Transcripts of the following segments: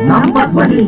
ನಮ್ಮ ಧ್ವನಿ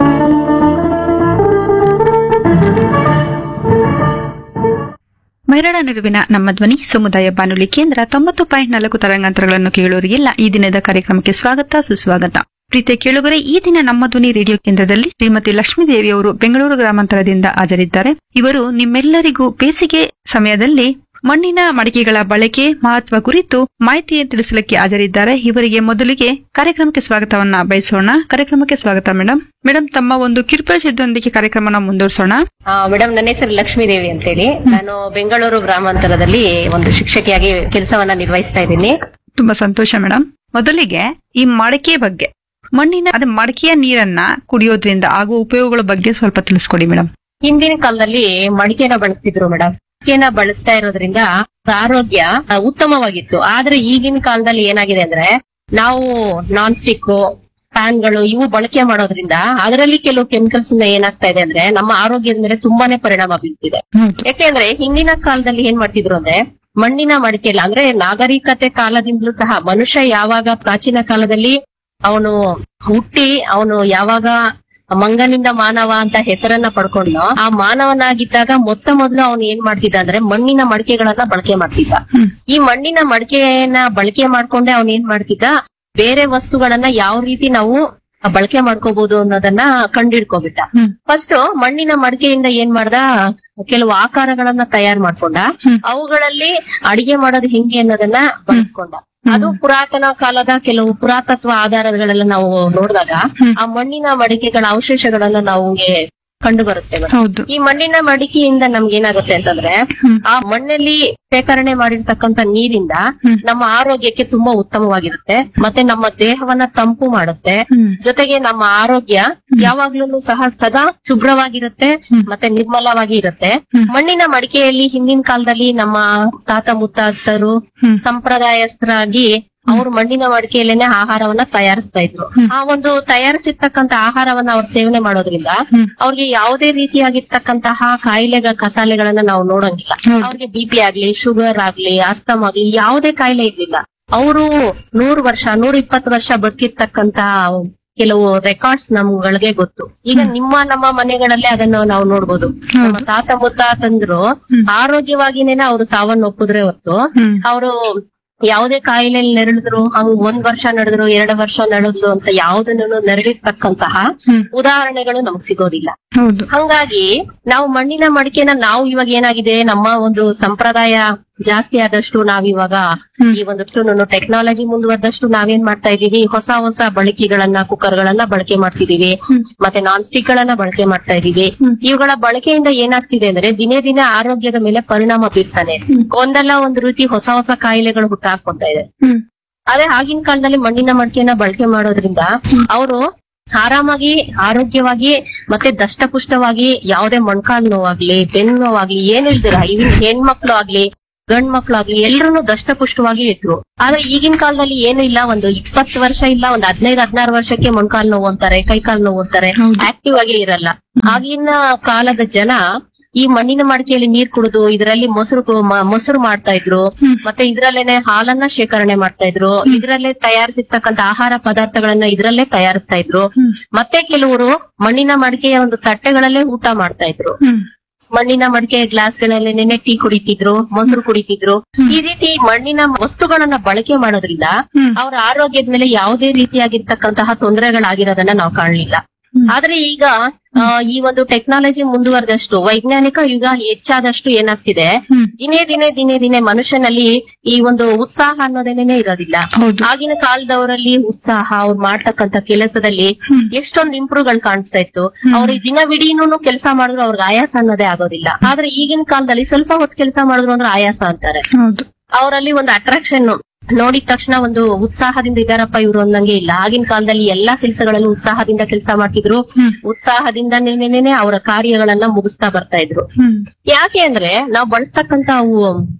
ಮೈರಾಡ ನಿರುವಿನ ನಮ್ಮ ಧ್ವನಿ ಸಮುದಾಯ ಬಾನುಲಿ ಕೇಂದ್ರ ತೊಂಬತ್ತು ಪಾಯಿಂಟ್ ನಾಲ್ಕು ತರಂಗಾಂತರಗಳನ್ನು ಕೇಳುವವರಿಗೆಲ್ಲ ಈ ದಿನದ ಕಾರ್ಯಕ್ರಮಕ್ಕೆ ಸ್ವಾಗತ ಸುಸ್ವಾಗತ ಪ್ರೀತಿಯ ಕೇಳುಗರೆ ಈ ದಿನ ನಮ್ಮ ಧ್ವನಿ ರೇಡಿಯೋ ಕೇಂದ್ರದಲ್ಲಿ ಶ್ರೀಮತಿ ಲಕ್ಷ್ಮೀದೇವಿ ಅವರು ಬೆಂಗಳೂರು ಗ್ರಾಮಾಂತರದಿಂದ ಹಾಜರಿದ್ದಾರೆ ಇವರು ನಿಮ್ಮೆಲ್ಲರಿಗೂ ಬೇಸಿಗೆ ಸಮಯದಲ್ಲಿ ಮಣ್ಣಿನ ಮಡಿಕೆಗಳ ಬಳಕೆ ಮಹತ್ವ ಕುರಿತು ಮಾಹಿತಿ ತಿಳಿಸಲಿಕ್ಕೆ ಹಾಜರಿದ್ದಾರೆ ಇವರಿಗೆ ಮೊದಲಿಗೆ ಕಾರ್ಯಕ್ರಮಕ್ಕೆ ಸ್ವಾಗತವನ್ನ ಬಯಸೋಣ ಕಾರ್ಯಕ್ರಮಕ್ಕೆ ಸ್ವಾಗತ ಮೇಡಮ್ ಮೇಡಮ್ ತಮ್ಮ ಒಂದು ಕಿರುಪರಿಚಯದೊಂದಿಗೆ ಕಾರ್ಯಕ್ರಮನ ಮುಂದುವರಿಸೋಣ ಮೇಡಮ್ ನನ್ನ ಹೆಸರು ಲಕ್ಷ್ಮೀದೇವಿ ಅಂತೇಳಿ ನಾನು ಬೆಂಗಳೂರು ಗ್ರಾಮಾಂತರದಲ್ಲಿ ಒಂದು ಶಿಕ್ಷಕಿಯಾಗಿ ಕೆಲಸವನ್ನ ನಿರ್ವಹಿಸ್ತಾ ಇದ್ದೀನಿ ತುಂಬಾ ಸಂತೋಷ ಮೇಡಮ್ ಮೊದಲಿಗೆ ಈ ಮಡಕೆ ಬಗ್ಗೆ ಮಣ್ಣಿನ ಅದೇ ಮಡಕೆಯ ನೀರನ್ನ ಕುಡಿಯೋದ್ರಿಂದ ಆಗುವ ಉಪಯೋಗಗಳ ಬಗ್ಗೆ ಸ್ವಲ್ಪ ತಿಳಿಸ್ಕೊಡಿ ಮೇಡಮ್ ಹಿಂದಿನ ಕಾಲದಲ್ಲಿ ಮಡಿಕೆನ ಬಳಸ್ತಿದ್ರು ಮೇಡಮ್ ಮಡಿಕೆನ ಬಳಸ್ತಾ ಇರೋದ್ರಿಂದ ಆರೋಗ್ಯ ಆ, ಉತ್ತಮವಾಗಿತ್ತು ಆದ್ರೆ ಈಗಿನ ಕಾಲದಲ್ಲಿ ಏನಾಗಿದೆ ಅಂದ್ರೆ ನಾವು ನಾನ್ ಸ್ಟಿಕ್ ಫ್ಯಾನ್ಗಳು ಇವು ಬಳಕೆ ಮಾಡೋದ್ರಿಂದ ಅದರಲ್ಲಿ ಕೆಲವು ಕೆಮಿಕಲ್ಸ್ ಇಂದ ಏನಾಗ್ತಾ ಇದೆ ಅಂದ್ರೆ ನಮ್ಮ ಆರೋಗ್ಯದ ಮೇಲೆ ತುಂಬಾನೇ ಪರಿಣಾಮ ಬೀಳ್ತಿದೆ ಯಾಕೆಂದ್ರೆ ಹಿಂದಿನ ಕಾಲದಲ್ಲಿ ಏನ್ ಮಾಡ್ತಿದ್ರು ಅಂದ್ರೆ ಮಣ್ಣಿನ ಮಡಿಕೆಲ್ಲ ಅಂದ್ರೆ ನಾಗರಿಕತೆ ಕಾಲದಿಂದಲೂ ಸಹ ಮನುಷ್ಯ ಯಾವಾಗ ಪ್ರಾಚೀನ ಕಾಲದಲ್ಲಿ ಅವನು ಹುಟ್ಟಿ ಅವನು ಯಾವಾಗ ಮಂಗನಿಂದ ಮಾನವ ಅಂತ ಹೆಸರನ್ನ ಪಡ್ಕೊಂಡು ಆ ಮಾನವನಾಗಿದ್ದಾಗ ಮೊತ್ತ ಮೊದಲು ಅವನು ಏನ್ ಮಾಡ್ತಿದ್ದ ಅಂದ್ರೆ ಮಣ್ಣಿನ ಮಡಿಕೆಗಳನ್ನ ಬಳಕೆ ಮಾಡ್ತಿದ್ದ ಹ್ಮ್. ಈ ಮಣ್ಣಿನ ಮಡಿಕೆಯನ್ನ ಬಳಕೆ ಮಾಡ್ಕೊಂಡೆ ಅವನ್ ಏನ್ ಮಾಡ್ತಿದ್ದ ಬೇರೆ ವಸ್ತುಗಳನ್ನ ಯಾವ ರೀತಿ ನಾವು ಬಳಕೆ ಮಾಡ್ಕೋಬಹುದು ಅನ್ನೋದನ್ನ ಕಂಡಿಡ್ಕೊಬಿಟ್ಟ ಹ್ಮ್. ಫಸ್ಟ್ ಮಣ್ಣಿನ ಮಡಿಕೆಯಿಂದ ಏನ್ ಮಾಡ್ದ ಕೆಲವು ಆಕಾರಗಳನ್ನ ತಯಾರು ಮಾಡ್ಕೊಂಡ ಹ್ಮ್. ಅವುಗಳಲ್ಲಿ ಅಡಿಗೆ ಮಾಡೋದು ಹೆಂಗೆ ಅನ್ನೋದನ್ನ ಬಳಸ್ಕೊಂಡ ಅದು ಪುರಾತನ ಕಾಲದ ಕೆಲವು ಪುರಾತತ್ವ ಆಧಾರಗಳೆಲ್ಲ ನಾವು ನೋಡಿದಾಗ ಹ್ಮ್. ಆ ಮಣ್ಣಿನ ಮಡಿಕೆಗಳ ಅವಶೇಷಗಳನ್ನ ನಮಗೆ ಕಂಡು ಬರುತ್ತೆ ಮೇಡಮ್. ಹೌದು ಈ ಮಣ್ಣಿನ ಮಡಿಕೆಯಿಂದ ನಮ್ಗೆ ಏನಾಗುತ್ತೆ ಅಂತಂದ್ರೆ ಹ್ಮ್. ಆ ಮಣ್ಣಲ್ಲಿ ಶೇಖರಣೆ ಮಾಡಿರ್ತಕ್ಕಂತ ನೀರಿಂದ ಹ್ಮ್. ನಮ್ಮ ಆರೋಗ್ಯಕ್ಕೆ ತುಂಬಾ ಉತ್ತಮವಾಗಿರುತ್ತೆ ಮತ್ತೆ ನಮ್ಮ ದೇಹವನ್ನ ತಂಪು ಮಾಡುತ್ತೆ ಹ್ಮ್. ಜೊತೆಗೆ ನಮ್ಮ ಆರೋಗ್ಯ ಯಾವಾಗ್ಲೂ ಸಹ ಸದಾ ಶುಭ್ರವಾಗಿರುತ್ತೆ ಹ್ಮ್. ಮತ್ತೆ ನಿರ್ಮಲವಾಗಿ ಇರುತ್ತೆ ಹ್ಮ್. ಮಣ್ಣಿನ ಮಡಿಕೆಯಲ್ಲಿ ಹಿಂದಿನ ಕಾಲದಲ್ಲಿ ನಮ್ಮ ತಾತ ಮುತ್ತಾತರು ಹ್ಮ್. ಸಂಪ್ರದಾಯಸ್ಥರಾಗಿ ಅವರು ಮಣ್ಣಿನ ಮಡಿಕೆಯಲ್ಲೇನೆ ಆಹಾರವನ್ನ ತಯಾರಿಸ್ತಾ ಇದ್ರು ಹ್ಮ್. ಆ ಒಂದು ತಯಾರಿಸಿರ್ತಕ್ಕಂತ ಆಹಾರವನ್ನ ಅವ್ರು ಸೇವನೆ ಮಾಡೋದ್ರಿಂದ ಹ್ಮ್. ಅವ್ರಿಗೆ ಯಾವುದೇ ರೀತಿಯಾಗಿರ್ತಕ್ಕಂತಹ ಕಾಯಿಲೆಗಳ ಕಸಾಲೆಗಳನ್ನ ನಾವು ನೋಡಂಗಿಲ್ಲ ಹೌದು. ಅವ್ರಿಗೆ ಬಿ ಪಿ ಆಗ್ಲಿ ಶುಗರ್ ಆಗ್ಲಿ ಅಸ್ತಮ್ ಆಗ್ಲಿ ಯಾವುದೇ ಕಾಯಿಲೆ ಇರ್ಲಿಲ್ಲ ಅವರು ನೂರು ವರ್ಷ ನೂರ ಇಪ್ಪತ್ತು ವರ್ಷ ಬದುಕಿರ್ತಕ್ಕಂತ ಕೆಲವು ರೆಕಾರ್ಡ್ಸ್ ನಮ್ಗಳಿಗೆ ಗೊತ್ತು ಈಗ ನಿಮ್ಮ ನಮ್ಮ ಮನೆಗಳಲ್ಲೇ ಅದನ್ನ ನಾವು ನೋಡ್ಬೋದು ನಮ್ಮ ತಾತ ಮುತ್ತಾತಂದ್ರು ಹ್ಮ್. ಆರೋಗ್ಯವಾಗಿನೇನೆ ಅವರು ಸಾವನ್ನೊಪ್ಪಿದ್ರೆ ಹೊತ್ತು ಹ್ಮ್. ಅವರು ಯಾವುದೇ ಕಾಯಿಲೆಯಲ್ಲಿ ನೆರಳಿದ್ರು ಹಂಗ್ ಒಂದ್ ವರ್ಷ ನಡೆದ್ರು ಎರಡು ವರ್ಷ ನಡೆದ್ರು ಅಂತ ಯಾವುದನ್ನು ನೆರಳಿರ್ತಕ್ಕಂತಹ ಹ್ಮ್. ಉದಾಹರಣೆಗಳು ನಮಗ್ ಸಿಗೋದಿಲ್ಲ ಹೌದು ಹಂಗಾಗಿ ನಾವು ಮಣ್ಣಿನ ಮಡಿಕೆನ ನಾವು ಇವಾಗ ಏನಾಗಿದೆ ನಮ್ಮ ಒಂದು ಸಂಪ್ರದಾಯ ಜಾಸ್ತಿ ಆದಷ್ಟು ನಾವಿವಾಗ ಹ್ಮ್. ಈ ಒಂದಷ್ಟು ಟೆಕ್ನಾಲಜಿ ಮುಂದುವರೆದಷ್ಟು ನಾವೇನ್ ಮಾಡ್ತಾ ಇದೀವಿ ಹೊಸ ಹೊಸ ಬಳಕೆಗಳನ್ನ ಕುಕ್ಕರ್ ಗಳನ್ನ ಬಳಕೆ ಮಾಡ್ತಿದೀವಿ ಹ್ಮ್. ಮತ್ತೆ ನಾನ್ ಸ್ಟಿಕ್ ಗಳನ್ನ ಬಳಕೆ ಮಾಡ್ತಾ ಇದೀವಿ ಹ್ಮ್. ಇವುಗಳ ಬಳಕೆಯಿಂದ ಏನಾಗ್ತಿದೆ ಅಂದ್ರೆ ದಿನೇ ದಿನೇ ಆರೋಗ್ಯದ ಮೇಲೆ ಪರಿಣಾಮ ಬೀರ್ತಾನೆ ಹ್ಮ್. ಒಂದಲ್ಲ ಒಂದು ರೀತಿ ಹೊಸ ಹೊಸ ಕಾಯಿಲೆಗಳು ಹುಟ್ಟಾಕೊಂತ ಇದೆ ಹ್ಮ್. ಅದೇ ಆಗಿನ ಕಾಲದಲ್ಲಿ ಮಣ್ಣಿನ ಮಡಿಕೆನ ಬಳಕೆ ಮಾಡೋದ್ರಿಂದ ಅವರು ಆರಾಮಾಗಿ ಆರೋಗ್ಯವಾಗಿ ಮತ್ತೆ ದಷ್ಟಪುಷ್ಟವಾಗಿ ಯಾವುದೇ ಮೊಣಕಾಲು ನೋವಾಗ್ಲಿ ಬೆನ್ನು ನೋವಾಗ್ಲಿ ಏನ್ ಇಲ್ದಿರ ಇವನ್ ಹೆಣ್ಮಕ್ಳು ಆಗ್ಲಿ ಗಂಡ್ ಮಕ್ಳು ಆಗ್ಲಿ ಎಲ್ರು ದಷ್ಟಪುಷ್ಟವಾಗಿ ಇದ್ರು ಆದ್ರೆ ಈಗಿನ ಕಾಲದಲ್ಲಿ ಏನು ಇಲ್ಲ ಒಂದು ಇಪ್ಪತ್ತು ವರ್ಷ ಇಲ್ಲ ಒಂದು ಹದಿನೈದು ಹದಿನಾರು ವರ್ಷಕ್ಕೆ ಮೊಣಕಾಲು ನೋವು ಅಂತಾರೆ ಕೈಕಾಲು ನೋವು ಅಂತಾರೆ ಹೌದು. ಆಕ್ಟಿವ್ ಆಗಿ ಇರಲ್ಲ ಆಗಿನ ಕಾಲದ ಜನ ಈ ಮಣ್ಣಿನ ಮಡಿಕೆಯಲ್ಲಿ ನೀರ್ ಕುಡಿದು ಇದರಲ್ಲಿ ಮೊಸರು ಕು- ಮ- ಮೊಸರು ಮಾಡ್ತಾ ಇದ್ರು ಹ್ಮ್. ಮತ್ತೆ ಇದ್ರಲ್ಲೇನೆ ಹಾಲನ್ನ ಶೇಖರಣೆ ಮಾಡ್ತಾ ಇದ್ರು ಇದ್ರಲ್ಲೇ ತಯಾರಿಸಿರ್ತಕ್ಕಂತ ಆಹಾರ ಪದಾರ್ಥಗಳನ್ನ ಇದ್ರಲ್ಲೇ ತಯಾರಿಸ್ತಾ ಇದ್ರು ಹ್ಮ್. ಮತ್ತೆ ಕೆಲವರು ಮಣ್ಣಿನ ಮಡಿಕೆಯ ಒಂದು ತಟ್ಟೆಗಳಲ್ಲೇ ಊಟ ಮಾಡ್ತಾ ಇದ್ರು ಹ್ಮ್. ಮಣ್ಣಿನ ಮಡಿಕೆ ಗ್ಲಾಸ್ಗಳಲ್ಲಿ ನೆನೆ ಟೀ ಕುಡಿತಿದ್ರು ಮೊಸರು ಕುಡಿತಿದ್ರು ಈ ರೀತಿ ಮಣ್ಣಿನ ವಸ್ತುಗಳನ್ನ ಬಳಕೆ ಮಾಡೋದ್ರಿಂದ ಹ್ಮ್. ಅವರ ಆರೋಗ್ಯದ ಮೇಲೆ ಯಾವುದೇ ರೀತಿಯಾಗಿರ್ತಕ್ಕಂತಹ ತೊಂದರೆಗಳಾಗಿರೋದನ್ನ ನಾವು ಕಾಣಲಿಲ್ಲ ಹ್ಮ್. ಆದ್ರೆ ಈಗ ಆ, ಈ ಒಂದು ಟೆಕ್ನಾಲಜಿ ಮುಂದುವರೆದಷ್ಟು ವೈಜ್ಞಾನಿಕ ಯುಗ ಹೆಚ್ಚಾದಷ್ಟು ಏನಾಗ್ತಿದೆ ಹ್ಮ್. ದಿನೇ ದಿನೇ ದಿನೇ ದಿನೇ ಮನುಷ್ಯನಲ್ಲಿ ಈ ಒಂದು ಉತ್ಸಾಹ ಅನ್ನೋದೇನೆ ಇರೋದಿಲ್ಲ ಹೌದು ಆಗಿನ ಕಾಲದವರಲ್ಲಿ ಉತ್ಸಾಹ ಅವ್ರು ಮಾಡ್ತಕ್ಕಂತ ಕೆಲಸದಲ್ಲಿ ಹ್ಮ್. ಎಷ್ಟೊಂದು ಇಂಪ್ರೂವ್ ಗಳು ಕಾಣಿಸ್ತಾ ಇತ್ತು ಅವ್ರು ದಿನವಿಡೀನು ಕೆಲಸ ಮಾಡಿದ್ರು ಅವ್ರಿಗೆ ಆಯಾಸ ಅನ್ನೋದೇ ಆಗೋದಿಲ್ಲ ಆದ್ರೆ ಈಗಿನ ಕಾಲದಲ್ಲಿ ಸ್ವಲ್ಪ ಹೊತ್ತು ಕೆಲಸ ಮಾಡಿದ್ರು ಅಂದ್ರೆ ಆಯಾಸ ಅಂತಾರೆ ಹೌದು ಅವರಲ್ಲಿ ಒಂದು ಅಟ್ರಾಕ್ಷನ್ ನೋಡಿದ ತಕ್ಷಣ ಒಂದು ಉತ್ಸಾಹದಿಂದ ಇದಾರಪ್ಪ ಇವ್ರು ಅನ್ನಂಗೆ ಇಲ್ಲ ಆಗಿನ ಕಾಲದಲ್ಲಿ ಎಲ್ಲಾ ಕೆಲಸಗಳಲ್ಲೂ ಉತ್ಸಾಹದಿಂದ ಕೆಲಸ ಮಾಡ್ತಿದ್ರು ಹ್ಮ್. ಉತ್ಸಾಹದಿಂದನೇನೆ ಅವರ ಕಾರ್ಯಗಳನ್ನ ಮುಗಿಸ್ತಾ ಬರ್ತಾ ಇದ್ರು ಹ್ಮ್. ಯಾಕೆ ಅಂದ್ರೆ ನಾವು ಬಳಸ್ತಕ್ಕಂತ ಅವು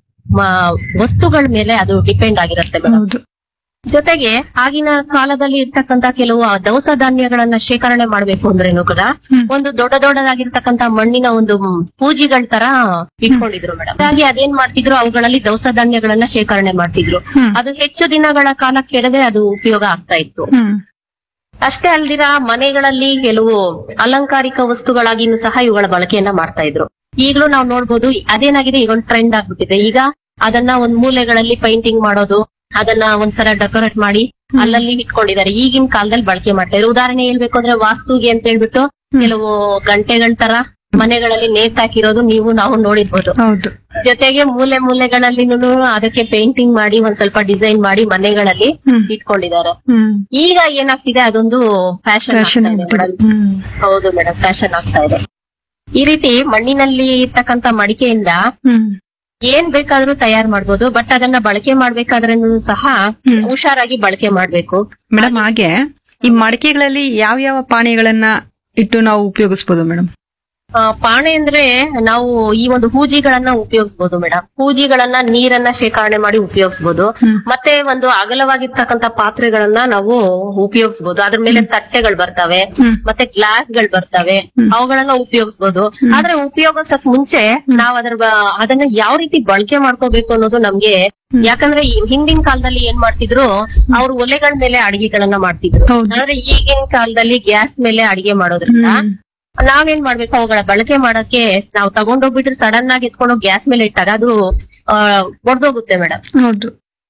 ಮ- ವಸ್ತುಗಳ ಮೇಲೆ ಅದು ಡಿಪೆಂಡ್ ಆಗಿರುತ್ತೆ ಮೇಡಮ್ ಹೌದು ಜೊತೆಗೆ ಆಗಿನ ಕಾಲದಲ್ಲಿ ಇರ್ತಕ್ಕಂತ ಕೆಲವು ದವಸ ಧಾನ್ಯಗಳನ್ನ ಶೇಖರಣೆ ಮಾಡ್ಬೇಕು ಅಂದ್ರೇನು ಕೂಡ ಹ್ಮ್. ಒಂದು ದೊಡ್ಡ ದೊಡ್ಡದಾಗಿರ್ತಕ್ಕಂತ ಮಣ್ಣಿನ ಒಂದು ಪೂಜಿಗಳ ತರ ಇಟ್ಕೊಂಡಿದ್ರು ಮೇಡಮ್ ಹಾಗಾಗಿ ಅದೇನ್ ಮಾಡ್ತಿದ್ರು ಅವುಗಳಲ್ಲಿ ದವಸ ಧಾನ್ಯಗಳನ್ನ ಶೇಖರಣೆ ಮಾಡ್ತಿದ್ರು ಹ್ಮ್. ಅದು ಹೆಚ್ಚು ದಿನಗಳ ಕಾಲ ಕೆಡದೆ ಅದು ಉಪಯೋಗ ಆಗ್ತಾ ಇತ್ತು ಹ್ಮ್ ಅಷ್ಟೇ ಅಲ್ದಿರ ಮನೆಗಳಲ್ಲಿ ಕೆಲವು ಅಲಂಕಾರಿಕ ವಸ್ತುಗಳಾಗಿನೂ ಸಹ ಇವುಗಳ ಬಳಕೆಯನ್ನ ಮಾಡ್ತಾ ಇದ್ರು ಈಗಲೂ ನಾವು ನೋಡ್ಬೋದು ಅದೇನಾಗಿದೆ ಈಗ ಒಂದು ಟ್ರೆಂಡ್ ಆಗ್ಬಿಟ್ಟಿದೆ ಈಗ ಅದನ್ನ ಒಂದ್ ಮೂಲೆಗಳಲ್ಲಿ ಪೈಂಟಿಂಗ್ ಮಾಡೋದು ಅದನ್ನ ಒಂದ್ಸಲ ಡೆಕೋರೇಟ್ ಮಾಡಿ ಅಲ್ಲಲ್ಲಿ ಇಟ್ಕೊಂಡಿದ್ದಾರೆ ಈಗಿನ ಕಾಲದಲ್ಲಿ ಬಳಕೆ ಮಾಡ್ತಾ ಇದ್ರು ಉದಾಹರಣೆ ಹೇಳ್ಬೇಕು ಅಂದ್ರೆ ವಾಸ್ತುಗೆ ಅಂತ ಹೇಳ್ಬಿಟ್ಟು ಕೆಲವು ಗಂಟೆಗಳ ತರ ಮನೆಗಳಲ್ಲಿ ನೇತಾಕಿರೋದು ನೀವು ನಾವು ನೋಡಿರ್ಬೋದು ಹೌದು ಜೊತೆಗೆ ಮೂಲೆ ಮೂಲೆಗಳಲ್ಲಿನೂ ಅದಕ್ಕೆ ಪೇಂಟಿಂಗ್ ಮಾಡಿ ಒಂದ್ ಸ್ವಲ್ಪ ಡಿಸೈನ್ ಮಾಡಿ ಮನೆಗಳಲ್ಲಿ ಹ್ಮ್. ಇಟ್ಕೊಂಡಿದ್ದಾರೆ ಹ್ಮ್ ಈಗ ಏನಾಗ್ತಿದೆ ಅದೊಂದು ಫ್ಯಾಷನ್ ಫ್ಯಾಷನ್ ಹ್ಮ್ ಹೌದು ಮೇಡಮ್ ಫ್ಯಾಷನ್ ಆಗ್ತಾ ಇದೆ ಈ ರೀತಿ ಮಣ್ಣಿನಲ್ಲಿ ಇರ್ತಕ್ಕಂತ ಮಡಿಕೆಯಿಂದ ಹ್ಮ್ ಏನ್ ಬೇಕಾದ್ರೂ ತಯಾರು ಮಾಡ್ಬೋದು ಬಟ್ ಅದನ್ನ ಬಳಕೆ ಮಾಡ್ಬೇಕಾದ್ರೂ ಸಹ ಹ್ಮ್. ಹುಷಾರಾಗಿ ಬಳಕೆ ಮಾಡ್ಬೇಕು ಮೇಡಮ್ ಹಾಗೆ ಈ ಮಡಿಕೆಗಳಲ್ಲಿ ಯಾವ ಯಾವ ಪಾನೀಯಗಳನ್ನ ಇಟ್ಟು ನಾವು ಉಪಯೋಗಿಸಬಹುದು ಮೇಡಮ್ ಆ, ಪಾಣೆ ಅಂದ್ರೆ ನಾವು ಈ ಒಂದು ಹೂಜಿಗಳನ್ನ ಉಪಯೋಗಿಸಬಹುದು ಮೇಡಮ್ ಹೂಜಿಗಳನ್ನ ನೀರನ್ನ ಶೇಖರಣೆ ಮಾಡಿ ಉಪಯೋಗಿಸಬಹುದು ಹ್ಮ್. ಮತ್ತೆ ಒಂದು ಅಗಲವಾಗಿರ್ತಕ್ಕಂತ ಪಾತ್ರೆಗಳನ್ನ ನಾವು ಉಪಯೋಗಿಸಬಹುದು ಅದ್ರ ಮೇಲೆ ತಟ್ಟೆಗಳು ಬರ್ತವೆ ಹ್ಮ್. ಮತ್ತೆ ಗ್ಲಾಸ್ ಗಳು ಬರ್ತವೆ ಹ್ಮ್. ಅವುಗಳನ್ನ ಉಪಯೋಗಿಸಬಹುದು ಆದ್ರೆ ಉಪಯೋಗಿಸಕ್ ಮುಂಚೆ ನಾವ್ ಅದ್ರ ಬ- ಅದನ್ನ ಯಾವ ರೀತಿ ಬಳಕೆ ಮಾಡ್ಕೋಬೇಕು ಅನ್ನೋದು ನಮ್ಗೆ ಯಾಕಂದ್ರೆ ಈ ಹಿಂದಿನ ಕಾಲದಲ್ಲಿ ಏನ್ ಮಾಡ್ತಿದ್ರು ಅವ್ರು ಒಲೆಗಳ ಮೇಲೆ ಅಡಿಗೆಗಳನ್ನ ಮಾಡ್ತಿದ್ರು ಹೌದು. ಆದ್ರೆ ಈಗಿನ ಕಾಲದಲ್ಲಿ ಗ್ಯಾಸ್ ಮೇಲೆ ಅಡಿಗೆ ಮಾಡೋದ್ರಿಂದ ಹ್ಮ್. ನಾವೇನ್ ಮಾಡ್ಬೇಕು ಅವುಗಳ ಬಳಕೆ ಮಾಡಕ್ಕೆ ನಾವು ತಗೊಂಡೋಗ್ಬಿಟ್ರೆ ಸಡನ್ ಆಗಿ ಎತ್ಕೊಂಡು ಗ್ಯಾಸ್ ಮೇಲೆ ಇಟ್ಟಾಗ ಅದು ಆ, ಒಡ್ದೋಗುತ್ತೆ ಮೇಡಮ್ ಹೌದು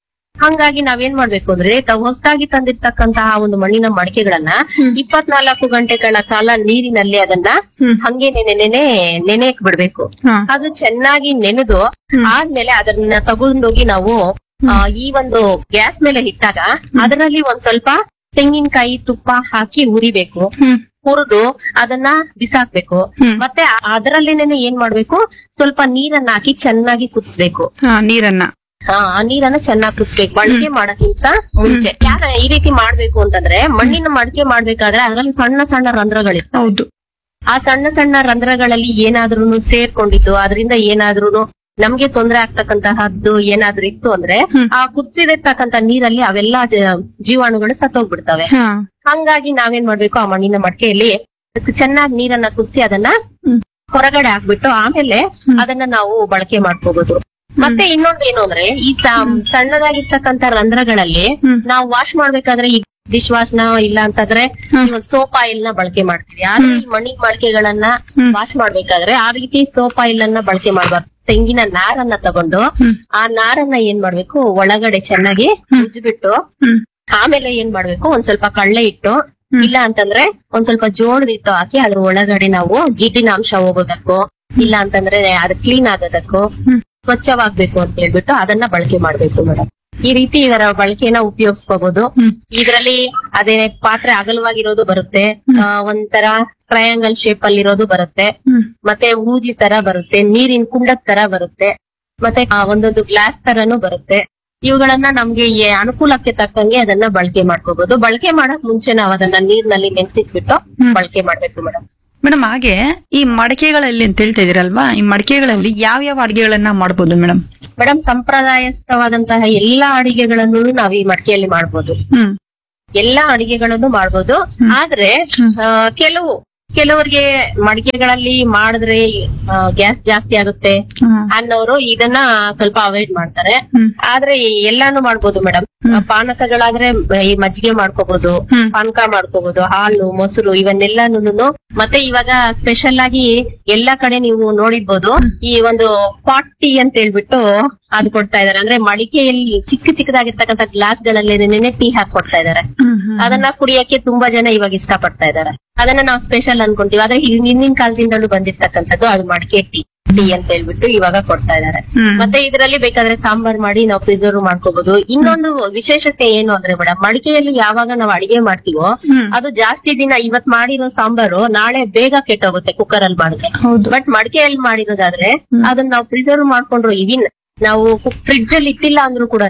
ಹಂಗಾಗಿ ನಾವೇನ್ ಮಾಡ್ಬೇಕು ಅಂದ್ರೆ ತಾವು ಹೊಸದಾಗಿ ತಂದಿರ್ತಕ್ಕಂತಹ ಒಂದು ಮಣ್ಣಿನ ಮಡಿಕೆಗಳನ್ನ ಹ್ಮ್. ಇಪ್ಪತ್ನಾಲ್ಕು ಗಂಟೆಗಳ ಕಾಲ ನೀರಿನಲ್ಲಿ ಅದನ್ನ ಹ್ಮ್. ಹಂಗೆ ನೆನೆ ನೆನೆ ನೆನೆಯಕ್ ಬಿಡ್ಬೇಕು ಹಾ. ಅದು ಚೆನ್ನಾಗಿ ನೆನೆದು ಹ್ಮ್. ಆದ್ಮೇಲೆ ಅದನ್ನ ತಗೊಂಡೋಗಿ ನಾವು ಆ, ಈ ಒಂದು ಗ್ಯಾಸ್ ಮೇಲೆ ಇಟ್ಟಾಗ ಅದರಲ್ಲಿ ಒಂದ್ ಸ್ವಲ್ಪ ತೆಂಗಿನಕಾಯಿ ತುಪ್ಪ ಹಾಕಿ ಉರಿಬೇಕು ಹ್ಮ್. ಹುರಿದು ಅದನ್ನ ಬಿಸಾಕ್ಬೇಕು ಹ್ಮ್. ಮತ್ತೆ ಅದರಲ್ಲೇನೆ ಏನ್ ಮಾಡ್ಬೇಕು ಸ್ವಲ್ಪ ನೀರನ್ನ ಹಾಕಿ ಚೆನ್ನಾಗಿ ಕುದಿಸ್ಬೇಕು ಹಾ, ನೀರನ್ನ ಆ ಆ ನೀರನ್ನ ಚೆನ್ನಾಗಿ ಕುದಿಸ್ಬೇಕು ಬಳಕೆ ಮಾಡೋಕ್ಕಿಂತ ಮುಂಚೆ ಯಾಕೆ ಈ ರೀತಿ ಮಾಡ್ಬೇಕು ಅಂತಂದ್ರೆ ಮಣ್ಣಿನ ಮಡಿಕೆ ಮಾಡ್ಬೇಕಾದ್ರೆ ಅದರಲ್ಲಿ ಸಣ್ಣ ಸಣ್ಣ ರಂಧ್ರಗಳಿರ್ತವೆ ಹೌದು ಆ ಸಣ್ಣ ಸಣ್ಣ ರಂಧ್ರಗಳಲ್ಲಿ ಏನಾದ್ರೂ ಸೇರ್ಕೊಂಡಿದ್ದು ಅದರಿಂದ ಏನಾದ್ರೂ ನಮ್ಗೆ ತೊಂದರೆ ಆಗ್ತಕ್ಕಂತಹದ್ದು ಏನಾದ್ರೂ ಇತ್ತು ಅಂದ್ರೆ ಹ್ಮ್. ಆ ಕುದಿಸಿದಿರ್ತಕ್ಕಂತ ನೀರಲ್ಲಿ ಅವೆಲ್ಲ ಜ- ಜೀವಾಣುಗಳು ಸತ್ತೋಗ್ಬಿಡ್ತವೆ ಹಾ ಹಂಗಾಗಿ ನಾವೇನ್ ಮಾಡ್ಬೇಕು ಆ ಮಣ್ಣಿನ ಮಡಿಕೆಯಲ್ಲಿ ಚೆನ್ನಾಗಿ ನೀರನ್ನ ಕುದಿಸಿ ಅದನ್ನ ಹ್ಮ್. ಹೊರಗಡೆ ಹಾಕ್ಬಿಟ್ಟು ಆಮೇಲೆ ಹ್ಮ್. ಅದನ್ನ ನಾವು ಬಳಕೆ ಮಾಡ್ಕೋಬಹುದು ಮತ್ತೆ ಇನ್ನೊಂದು ಏನು ಅಂದ್ರೆ ಈ ಸ- ಸಣ್ಣದಾಗಿರ್ತಕ್ಕಂತ ರಂಧ್ರಗಳಲ್ಲಿ ಹ್ಮ್. ನಾವು ವಾಶ್ ಮಾಡ್ಬೇಕಾದ್ರೆ ಈ ಡಿಶ್ ವಾಶ್ ನ ಇಲ್ಲ ಅಂತಂದ್ರೆ ಹ್ಮ್. ಈ ಒಂದು ಸೋಪ್ ಆಯಿಲ್ ನ ಬಳಕೆ ಮಾಡ್ತೀವಿ ಆದ್ರೆ ಈ ಮಣ್ಣಿನ ಮಡಿಕೆಗಳನ್ನ ಹ್ಮ್. ವಾಶ್ ಮಾಡ್ಬೇಕಾದ್ರೆ ಆ ರೀತಿ ಸೋಪ್ ಆಯಿಲ್ ಅನ್ನ ಬಳಕೆ ಮಾಡಬಾರ್ದು ತೆಂಗಿನ ನಾರನ್ನ ತಗೊಂಡು ಹ್ಮ್. ಆ ನಾರನ್ನ ಏನ್ ಮಾಡ್ಬೇಕು ಒಳಗಡೆ ಚೆನ್ನಾಗಿ ಉಜ್ಬಿಟ್ಟು ಹ್ಮ್. ಆಮೇಲೆ ಏನ್ ಮಾಡ್ಬೇಕು ಒಂದ್ ಸ್ವಲ್ಪ ಕಳ್ಳೆ ಇಟ್ಟು ಹ್ಮ್. ಇಲ್ಲ ಅಂತಂದ್ರೆ ಒಂದ್ ಸ್ವಲ್ಪ ಜೋಳದ ಹಿಟ್ಟು ಹಾಕಿ ಅದ್ರ ಒಳಗಡೆ ನಾವು ಜಿಡ್ಡಿನ ಅಂಶ ಹೋಗೋದಕ್ಕೋ ಇಲ್ಲ ಅಂತಂದ್ರೆ ಅದು ಕ್ಲೀನ್ ಆಗೋದಕ್ಕೋ ಹ್ಮ್. ಸ್ವಚ್ಛವಾಗ್ಬೇಕು ಅಂತ ಹೇಳ್ಬಿಟ್ಟು ಅದನ್ನ ಬಳಕೆ ಮಾಡ್ಬೇಕು ಮೇಡಮ್ ಈ ರೀತಿ ಇದರ ಬಳಕೆನ ಉಪಯೋಗಿಸ್ಕೋಬಹುದು ಹ್ಮ್. ಇದರಲ್ಲಿ ಅದೇ ಪಾತ್ರೆ ಅಗಲವಾಗಿರೋದು ಬರುತ್ತೆ ಆ, ಒಂಥರ ಟ್ರಯಾಂಗಲ್ ಶೇಪ್ ಅಲ್ಲಿ ಇರೋದು ಬರುತ್ತೆ ಹ್ಮ್. ಮತ್ತೆ ಹೂಜಿ ತರ ಬರುತ್ತೆ ನೀರಿನ ಕುಂಡದ ತರ ಬರುತ್ತೆ ಮತ್ತೆ ಆ, ಒಂದೊಂದು ಗ್ಲಾಸ್ ತರನು ಬರುತ್ತೆ ಇವುಗಳನ್ನ ನಮ್ಗೆ ಈ ಅನುಕೂಲಕ್ಕೆ ತಕ್ಕಂಗೆ ಅದನ್ನ ಬಳಕೆ ಮಾಡ್ಕೋಬಹುದು ಬಳಕೆ ಮಾಡಕ್ ಮುಂಚೆ ನಾವು ಅದನ್ನ ನೀರ್ನಲ್ಲಿ ನೆನ್ಸಿಟ್ಬಿಟ್ಟು ಹ್ಮ್. ಬಳಕೆ ಮಾಡ್ಬೇಕು ಮೇಡಮ್ ಮೇಡಮ್ ಹಾಗೆ ಈ ಮಡಿಕೆಗಳಲ್ಲಿ ಅಂತ ಹೇಳ್ತಾ ಇದೀರಲ್ವಾ ಈ ಮಡಿಕೆಗಳಲ್ಲಿ ಯಾವ ಯಾವ ಅಡಿಗೆಗಳನ್ನ ಮಾಡ್ಬೋದು ಮೇಡಮ್ ಮೇಡಮ್ ಸಂಪ್ರದಾಯಸ್ಥವಾದಂತಹ ಎಲ್ಲಾ ಅಡಿಗೆಗಳನ್ನು ನಾವು ಈ ಮಡಿಕೆಯಲ್ಲಿ ಮಾಡ್ಬೋದು ಹ್ಮ್ ಎಲ್ಲಾ ಅಡಿಗೆಗಳನ್ನು ಮಾಡ್ಬೋದು ಹ್ಮ್. ಆದ್ರೆ ಹ್ಮ್. ಆ, ಕೆಲವು ಕೆಲವರಿಗೆ ಮಡಿಕೆಗಳಲ್ಲಿ ಮಾಡಿದ್ರೆ ಗ್ಯಾಸ್ ಜಾಸ್ತಿ ಆಗುತ್ತೆ ಹ್ಮ್. ಅನ್ನೋರು ಇದನ್ನ ಸ್ವಲ್ಪ ಅವಾಯ್ಡ್ ಮಾಡ್ತಾರೆ ಹ್ಮ್. ಆದ್ರೆ ಎಲ್ಲಾನು ಮಾಡ್ಬೋದು ಮೇಡಮ್ ಪಾನಕಗಳಾದ್ರೆ ಈ ಮಜ್ಜಿಗೆ ಮಾಡ್ಕೋಬಹುದು ಹ್ಮ್. ಪಾನಕ ಮಾಡ್ಕೋಬಹುದು ಹಾಲು ಮೊಸರು ಇವನ್ನೆಲ್ಲಾನು ಮತ್ತೆ ಇವಾಗ ಸ್ಪೆಷಲ್ ಆಗಿ ಎಲ್ಲಾ ಕಡೆ ನೀವು ನೋಡಿರ್ಬೋದು ಈ ಒಂದು ಪಾಟ್ ಟೀ ಅಂತ ಹೇಳ್ಬಿಟ್ಟು ಅದು ಕೊಡ್ತಾ ಇದಾರೆ ಅಂದ್ರೆ ಮಡಿಕೆಯಲ್ಲಿ ಚಿಕ್ಕ ಚಿಕ್ಕದಾಗಿರ್ತಕ್ಕಂಥ ಗ್ಲಾಸ್ ಗಳಲ್ಲಿ ನೆನೆ ಟೀ ಹಾಕಿ ಕೊಡ್ತಾ ಇದಾರೆ ಹ್ಮ್. ಹ್ಮ್. ಅದನ್ನ ಕುಡಿಯಕ್ಕೆ ತುಂಬಾ ಜನ ಇವಾಗ ಇಷ್ಟಪಡ್ತಾ ಇದಾರೆ ಅದನ್ನ ನಾವು ಸ್ಪೆಷಲ್ ಅನ್ಕೊಂತೀವಿ ಆದ್ರೆ ಹಿಂ- ಹಿಂದಿನ ಕಾಲದಿಂದಲೂ ಬಂದಿರ್ತಕ್ಕಂಥದ್ದು ಅದು ಮಡಿಕೆ ಟೀ ಟೀ ಅಂತ ಹೇಳ್ಬಿಟ್ಟು ಇವಾಗ ಕೊಡ್ತಾ ಇದಾರೆ ಹ್ಮ್. ಮತ್ತೆ ಇದರಲ್ಲಿ ಬೇಕಾದ್ರೆ ಸಾಂಬಾರ್ ಮಾಡಿ ನಾವು ಪ್ರಿಸರ್ವ್ ಮಾಡ್ಕೋಬಹುದು ಇನ್ನೊಂದು ವಿಶೇಷತೆ ಏನು ಅಂದ್ರೆ ಮೇಡಮ್ ಮಡಿಕೆಯಲ್ಲಿ ಯಾವಾಗ ನಾವು ಅಡಿಗೆ ಮಾಡ್ತೀವೋ ಹ್ಮ್. ಅದು ಜಾಸ್ತಿ ದಿನ ಇವತ್ ಮಾಡಿರೋ ಸಾಂಬಾರು ನಾಳೆ ಬೇಗ ಕೆಟ್ಟೋಗುತ್ತೆ ಕುಕ್ಕರ್ ಅಲ್ಲಿ ಮಾಡಿದ್ರೆ ಹೌದು ಬಟ್ ಮಡಿಕೆಯಲ್ಲಿ ಮಾಡಿರೋದಾದ್ರೆ ಹ್ಮ್. ಅದನ್ನ ನಾವು ಪ್ರಿಸರ್ವ್ ಮಾಡ್ಕೊಂಡ್ರು ಇವಿನ್ ನಾವು ಫ್ರಿಡ್ಜ್ ಅಲ್ಲಿ ಇಟ್ಟಿಲ್ಲ ಅಂದ್ರೂ ಕೂಡ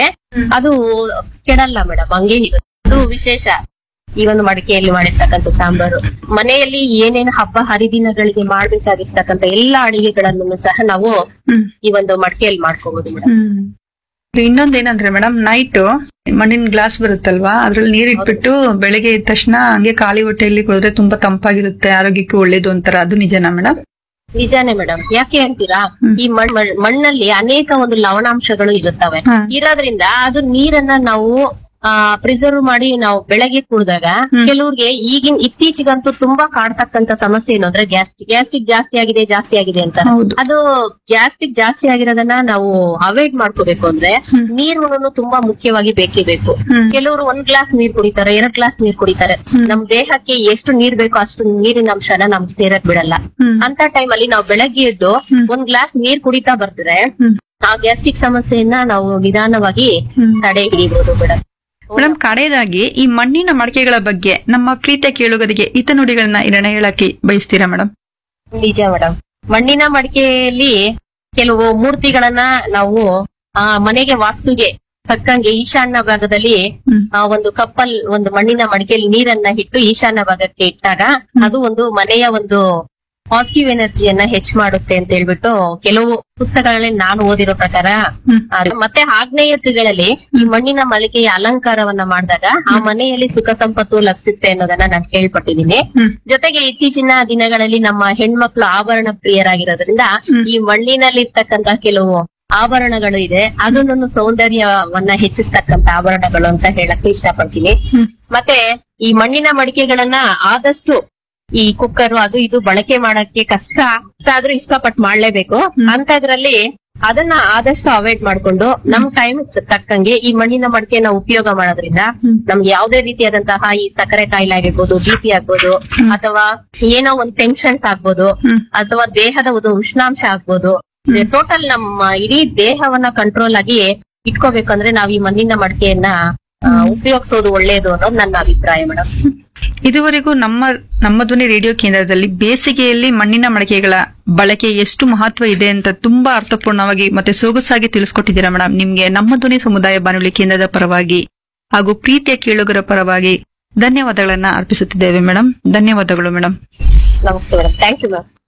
ಅದು ಕೆಡಲ್ಲ ಮೇಡಮ್ ಹಂಗೆ ಇರುತ್ತೆ ಅದು ವಿಶೇಷ ಈ ಒಂದು ಮಡಿಕೆಯಲ್ಲಿ ಮಾಡಿರ್ತಕ್ಕಂಥ ಸಾಂಬಾರು ಮನೆಯಲ್ಲಿ ಏನೇನು ಹಬ್ಬ ಹರಿದಿನಗಳಿಗೆ ಮಾಡ್ಬೇಕಾಗಿರ್ತಕ್ಕಂಥ ಎಲ್ಲಾ ಅಡಿಗೆಗಳನ್ನು ಸಹ ನಾವು ಹ್ಮ್. ಈ ಒಂದು ಮಡಿಕೆಯಲ್ಲಿ ಮಾಡ್ಕೋಬಹುದು ಮೇಡಮ್ ಹ್ಮ್. ಇನ್ನೊಂದೇನಂದ್ರೆ ಮೇಡಮ್ ನೈಟ್ ಮಣ್ಣಿನ ಗ್ಲಾಸ್ ಬರುತ್ತಲ್ವಾ ಅದ್ರಲ್ಲಿ ನೀರ್ ಇಟ್ಬಿಟ್ಟು ಬೆಳಗ್ಗೆ ಎದ್ದ ತಕ್ಷಣ ಹಂಗೆ ಖಾಲಿ ಹೊಟ್ಟೆಯಲ್ಲಿ ಕುಡಿದ್ರೆ ತುಂಬಾ ತಂಪಾಗಿರುತ್ತೆ ಆರೋಗ್ಯಕ್ಕೆ ಒಳ್ಳೇದು ಅಂತಾರ ಅದು ನಿಜನಾ ಮೇಡಮ್ ನಿಜಾನೇ ಮೇಡಮ್ ಯಾಕೆ ಅಂತೀರಾ ಹ್ಮ್. ಈ ಮಣ್- ಮಣ್- ಮಣ್ಣಲ್ಲಿ ಅನೇಕ ಒಂದು ಲವಣಾಂಶಗಳು ಇರುತ್ತವೆ ಹಾ. ಇರೋದ್ರಿಂದ ಅದು ನೀರನ್ನ ನಾವು ಪ್ರಿಸರ್ವ್ ಮಾಡಿ ನಾವು ಬೆಳಗ್ಗೆ ಕುಡಿದಾಗ ಹ್ಮ್. ಕೆಲವ್ರಿಗೆ ಈಗಿನ ಇತ್ತೀಚೆಗಂತೂ ತುಂಬಾ ಕಾಡ್ತಕ್ಕಂತ ಸಮಸ್ಯೆ ಏನು ಅಂದ್ರೆ ಗ್ಯಾಸ್ಟ್ರಿಕ್ ಗ್ಯಾಸ್ಟ್ರಿಕ್ ಜಾಸ್ತಿ ಆಗಿದೆ ಜಾಸ್ತಿ ಆಗಿದೆ ಅಂತ ಹೌದು ಅದು ಗ್ಯಾಸ್ಟ್ರಿಕ್ ಜಾಸ್ತಿ ಆಗಿರೋದನ್ನ ನಾವು ಅವಾಯ್ಡ್ ಮಾಡ್ಕೋಬೇಕು ಅಂದ್ರೆ ಹ್ಮ್. ನೀರು ತುಂಬಾ ಮುಖ್ಯವಾಗಿ ಬೇಕೇ ಬೇಕು ಹ್ಮ್. ಕೆಲವರು ಒಂದ್ ಗ್ಲಾಸ್ ನೀರ್ ಕುಡಿತಾರೆ ಎರಡ್ ಗ್ಲಾಸ್ ನೀರ್ ಕುಡಿತಾರೆ ಹ್ಮ್. ನಮ್ ದೇಹಕ್ಕೆ ಎಷ್ಟು ನೀರ್ ಬೇಕೋ ಅಷ್ಟು ನೀರಿನ ಅಂಶನ ನಮ್ಗೆ ಸೇರಕ್ ಬಿಡಲ್ಲ ಹ್ಮ್. ಅಂತ ಟೈಮ್ ಅಲ್ಲಿ ನಾವು ಬೆಳಗ್ಗೆ ಎದ್ದು ಹ್ಮ್. ಒಂದ್ ಗ್ಲಾಸ್ ನೀರ್ ಕುಡಿತಾ ಬರ್ತಿದ್ರೆ ಹ್ಮ್. ಆ ಗ್ಯಾಸ್ಟ್ರಿಕ್ ಸಮಸ್ಯೆಯನ್ನ ನಾವು ನಿಧಾನವಾಗಿ ಹ್ಮ್. ತಡೆ ಹಿಡಿಬಹುದು ಮೇಡಮ್ ಮೇಡಮ್ ಕಡೆಯದಾಗಿ ಈ ಮಣ್ಣಿನ ಮಡಿಕೆಗಳ ಬಗ್ಗೆ ನಮ್ಮ ಪ್ರೀತಿಯ ಕೇಳುಗರಿಗೆ ಹಿತನುಡಿಗಳನ್ನ ಇರಣ ಹೇಳಕ್ಕೆ ಬಯಸ್ತೀರಾ ಮೇಡಮ್ ನಿಜ ಮೇಡಮ್ ಮಣ್ಣಿನ ಮಡಿಕೆಯಲ್ಲಿ ಕೆಲವು ಮೂರ್ತಿಗಳನ್ನ ನಾವು ಆ ಮನೆಗೆ ವಾಸ್ತುಗೆ ತಕ್ಕಂಗೆ ಈಶಾನ್ಯ ಭಾಗದಲ್ಲಿ ಹ್ಮ್. ಆ ಒಂದು ಕಪ್ಪಲ್ ಒಂದು ಮಣ್ಣಿನ ಮಡಿಕೆಯಲ್ಲಿ ನೀರನ್ನ ಇಟ್ಟು ಈಶಾನ್ಯ ಭಾಗಕ್ಕೆ ಇಟ್ಟಾಗ ಅದು ಒಂದು ಮನೆಯ ಒಂದು ಪಾಸಿಟಿವ್ ಎನರ್ಜಿಯನ್ನ ಹೆಚ್ಚ ಮಾಡುತ್ತೆ ಅಂತ ಹೇಳ್ಬಿಟ್ಟು ಕೆಲವು ಪುಸ್ತಕಗಳಲ್ಲಿ ನಾನು ಓದಿರೋ ಪ್ರಕಾರ ಹ್ಮ್. ಅದು ಮತ್ತೆ ಆಗ್ನೇಯತೆಗಳಲ್ಲಿ ಈ ಮಣ್ಣಿನ ಮಳಿಗೆಯ ಅಲಂಕಾರವನ್ನ ಮಾಡಿದಾಗ ಆ ಮನೆಯಲ್ಲಿ ಸುಖ ಸಂಪತ್ತು ಲಭಿಸುತ್ತೆ ಅನ್ನೋದನ್ನ ನಾನು ಕೇಳ್ಪಟ್ಟಿದ್ದೀನಿ ಹ್ಮ್. ಜೊತೆಗೆ ಇತ್ತೀಚಿನ ದಿನಗಳಲ್ಲಿ ನಮ್ಮ ಹೆಣ್ಮಕ್ಳು ಆಭರಣ ಪ್ರಿಯರಾಗಿರೋದ್ರಿಂದ ಹ್ಮ್. ಈ ಮಣ್ಣಿನಲ್ಲಿರ್ತಕ್ಕಂತ ಕೆಲವು ಆಭರಣಗಳು ಇದೆ ಅದನ್ನು ಸೌಂದರ್ಯವನ್ನ ಹೆಚ್ಚಿಸ್ತಕ್ಕಂತ ಆಭರಣಗಳು ಅಂತ ಹೇಳಕ್ಕೆ ಇಷ್ಟಪಡ್ತೀನಿ ಹ್ಮ್. ಮತ್ತೆ ಈ ಮಣ್ಣಿನ ಮಡಿಕೆಗಳನ್ನ ಆದಷ್ಟು ಈ ಕುಕ್ಕರ್ ಅದು ಇದು ಬಳಕೆ ಮಾಡಕ್ಕೆ ಕಷ್ಟ ಕಷ್ಟ ಆದ್ರೂ ಇಷ್ಟಪಟ್ಟು ಮಾಡ್ಲೇಬೇಕು ಹ್ಮ್. ಅಂತದ್ರಲ್ಲಿ ಅದನ್ನ ಆದಷ್ಟು ಅವಾಯ್ಡ್ ಮಾಡ್ಕೊಂಡು ನಮ್ ಟೈಮ್ ತಕ್ಕಂಗೆ ಈ ಮಣ್ಣಿನ ಮಡಿಕೆನ ಉಪಯೋಗ ಮಾಡೋದ್ರಿಂದ ಹ್ಮ್. ನಮ್ಗೆ ಯಾವುದೇ ರೀತಿಯಾದಂತಹ ಈ ಸಕ್ಕರೆ ಕಾಯಿಲೆ ಆಗಿರ್ಬೋದು ಬಿ ಪಿ ಆಗ್ಬೋದು ಹ್ಮ್. ಅಥವಾ ಏನೋ ಒಂದು ಟೆನ್ಷನ್ಸ್ ಆಗ್ಬೋದು ಹ್ಮ್. ಅಥವಾ ದೇಹದ ಒಂದು ಉಷ್ಣಾಂಶ ಆಗ್ಬೋದು ಟೋಟಲ್ ನಮ್ಮ ಇಡೀ ದೇಹವನ್ನ ಕಂಟ್ರೋಲ್ ಆಗಿ ಇಟ್ಕೋಬೇಕಂದ್ರೆ ನಾವ್ ಈ ಮಣ್ಣಿನ ಮಡಿಕೆಯನ್ನ ಆ, ಉಪಯೋಗಿಸೋದು ಒಳ್ಳೇದು ಅನ್ನೋದು ನನ್ನ ಅಭಿಪ್ರಾಯ ಮೇಡಮ್ ಇದುವರೆಗೂ ನಮ್ಮ ನಮ್ಮ ಧ್ವನಿ ರೇಡಿಯೋ ಕೇಂದ್ರದಲ್ಲಿ ಬೇಸಿಗೆಯಲ್ಲಿ ಮಣ್ಣಿನ ಮಡಿಕೆಗಳ ಬಳಕೆ ಎಷ್ಟು ಮಹತ್ವ ಇದೆ ಅಂತ ತುಂಬಾ ಅರ್ಥಪೂರ್ಣವಾಗಿ ಮತ್ತೆ ಸೊಗಸಾಗಿ ತಿಳಿಸ್ಕೊಟ್ಟಿದ್ದೀರಾ ಮೇಡಮ್ ನಿಮ್ಗೆ ನಮ್ಮ ಧ್ವನಿ ಸಮುದಾಯ ಬಾನುಲಿ ಕೇಂದ್ರದ ಪರವಾಗಿ ಹಾಗೂ ಪ್ರೀತಿಯ ಕೇಳುಗರ ಪರವಾಗಿ ಧನ್ಯವಾದಗಳನ್ನ ಅರ್ಪಿಸುತ್ತಿದ್ದೇವೆ ಮೇಡಮ್ ಧನ್ಯವಾದಗಳು ಮೇಡಮ್ ನಮಸ್ತೆ ಮೇಡಮ್ ಥ್ಯಾಂಕ್ ಯು ಮ್ಯಾಮ್